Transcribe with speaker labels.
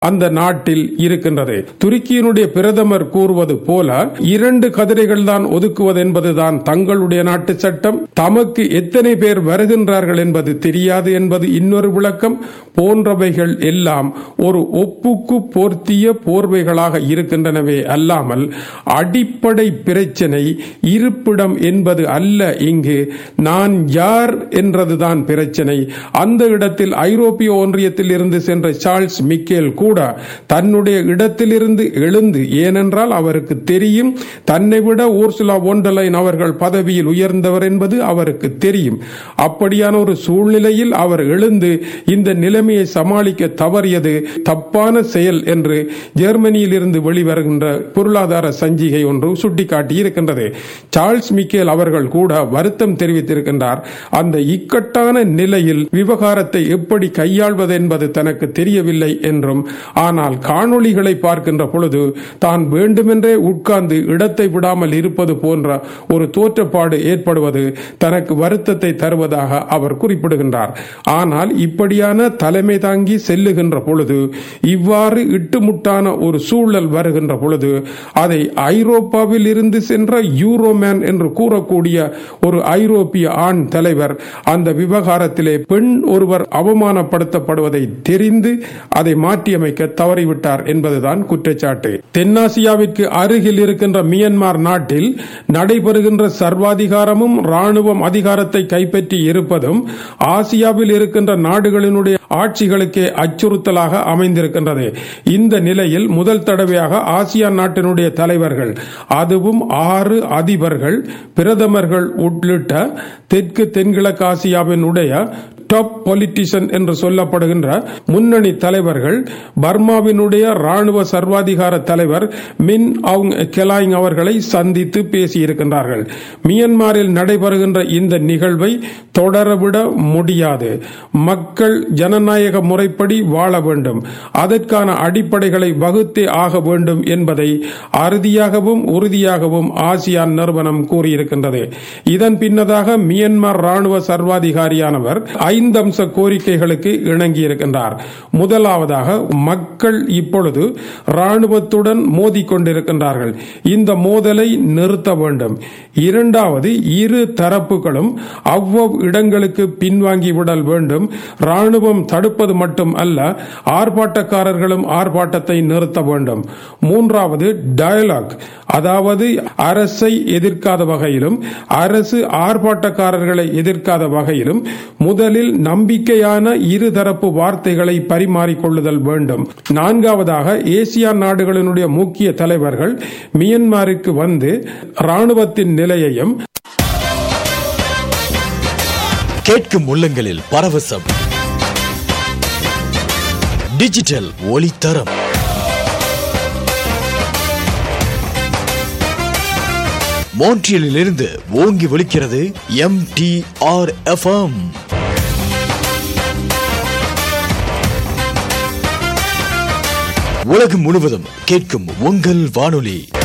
Speaker 1: அந்த நாட்டில் இருக்கின்றது துருக்கியினுடைய பிரதமர் கூறுவது போல இரண்டு கதிரைகள் தான் ஒதுக்குவது என்பதுதான் தங்களுடைய நாட்டு சட்டம் தமக்கு எத்தனை பேர் வருகின்றார்கள் என்பது தெரியாது என்பது இன்னொரு விளக்கம் போன்றவைகள் எல்லாம் ஒரு ஒப்புக்கு போர்த்திய போர்வைகளாக இருக்கின்றனவே அல்லாமல் அடிப்படை பிரச்சனை இருப்பிடம் என்பது அல்ல இங்கு நான் யார் என்றதுதான் பிரச்சனை அந்த இடத்தில் ஐரோப்பிய ஒன்றியத்தில் இருந்து சென்ற சார்ல்ஸ் மிக்கேல் கூட தன்னுடைய இடத்திலிருந்து எழுந்து ஏனென்றால் அவருக்கு தெரியும் தன்னை விட ஊர்சுலா ஒண்டலைன் அவர்கள் பதவியில் உயர்ந்தவர் என்பது அவருக்கு தெரியும் அப்படியான ஒரு சூழ்நிலையில் அவர் எழுந்து இந்த நிலைமையை சமாளிக்க தவறியது தப்பான செயல் என்று ஜெர்மனியில் இருந்து வெளிவருகின்ற பொருளாதார சஞ்சிகை ஒன்று சுட்டிக்காட்டி இருக்கின்றது சார்ல்ஸ் மிக்கேல் அவர்கள் கூட வருத்தம் தெரிவித்திருக்கின்றார் அந்த இக்கட்டான நிலையில் விவகாரத்தை எப்படி கையாள்வது என்பது தனக்கு தெரியவில்லை என்றும் ஆனால் காணொளிகளை பார்க்கின்ற பொழுது தான் வேண்டுமென்றே உட்கார்ந்து இடத்தை விடாமல் இருப்பது போன்ற ஒரு தோற்றப்பாடு ஏற்படுவது தனக்கு வருத்தத்தை தருவதாக அவர் குறிப்பிடுகின்றார் ஆனால் இப்படியான தலைமை தாங்கி செல்லுகின்ற பொழுது இவ்வாறு இட்டுமுட்டான ஒரு சூழல் வருகின்ற பொழுது அதை ஐரோப்பாவில் இருந்து சென்ற யூரோமேன் என்று கூறக்கூடிய ஒரு ஐரோப்பிய ஆண் தலைவர் அந்த விவகாரத்திலே பெண் ஒருவர் அவமானப்படுத்தப்படுவதை தெரிந்து அதை மாற்றியமைக்க தவறிவிட்டார் என்பதுதான் குற்றச்சாட்டு தென்னாசியாவிற்கு அருகில் இருக்கின்ற மியன்மார் நாட்டில் நடைபெறுகின்ற சர்வாதிகாரமும் ராணுவம் அதிகாரத்தை கைப்பற்றி இருப்பதும் ஆசியாவில் இருக்கின்ற நாடுகளினுடைய ஆட்சிகளுக்கே அச்சுறுத்தலாக அமைந்திருக்கின்றது இந்த நிலையில் முதல் தடவையாக ஆசியான் நாட்டினுடைய தலைவர்கள் அதுவும் ஆறு அதிபர்கள் பிரதமர்கள் உள்ளிட்ட தெற்கு தென்கிழக்கு ஆசியாவினுடைய டாப் பொலிட்டிஷியன் என்று சொல்லப்படுகின்ற முன்னணி தலைவர்கள் பர்மாவினுடைய ராணுவ சர்வாதிகார தலைவர் மின் அவுங் கெலாயிங் அவர்களை சந்தித்து பேசியிருக்கின்றார்கள் மியன்மாரில் நடைபெறுகின்ற இந்த நிகழ்வை தொடரவிட முடியாது மக்கள் ஜனநாயக முறைப்படி வாழ வேண்டும் அதற்கான அடிப்படைகளை வகுத்தே ஆக வேண்டும் என்பதை அறுதியாகவும் உறுதியாகவும் ஆசியான் நிறுவனம் கூறியிருக்கின்றது இதன் பின்னதாக மியன்மார் ராணுவ சர்வாதிகாரியானவர் ஐந்து அம்ச கோரிக்கைகளுக்கு இணங்கியிருக்கின்றார் முதலாவதாக மக்கள் இப்பொழுது ராணுவத்துடன் மோதிக்கொண்டிருக்கின்றார்கள் இந்த மோதலை நிறுத்த வேண்டும் இரண்டாவது இரு தரப்புகளும் அவ்வவ் இடங்களுக்கு பின்வாங்கி விடல் வேண்டும் ராணுவம் தடுப்பது மட்டும் அல்ல ஆர்ப்பாட்டக்காரர்களும் ஆர்ப்பாட்டத்தை நிறுத்த வேண்டும் மூன்றாவது டயலாக் அதாவது அரசை எதிர்க்காத வகையிலும் அரசு ஆர்ப்பாட்டக்காரர்களை எதிர்க்காத வகையிலும் முதலில் நம்பிக்கையான இருதரப்பு வார்த்தைகளை பரிமாறிக்கொள்ளுதல் வேண்டும் நான்காவதாக ஏசியா நாடுகளினுடைய முக்கிய தலைவர்கள் மியன்மாருக்கு வந்து ராணுவத்தின் நிலையையும்
Speaker 2: கேட்கும் உள்ளங்களில் பரவசம் டிஜிட்டல் ஒளித்தரம் மோன்ட்ரியலில் இருந்து ஓங்கி ஒலிக்கிறது எம் டி ஆர் எஃப்எம் உலகம் முழுவதும் கேட்கும் உங்கள் வானொலி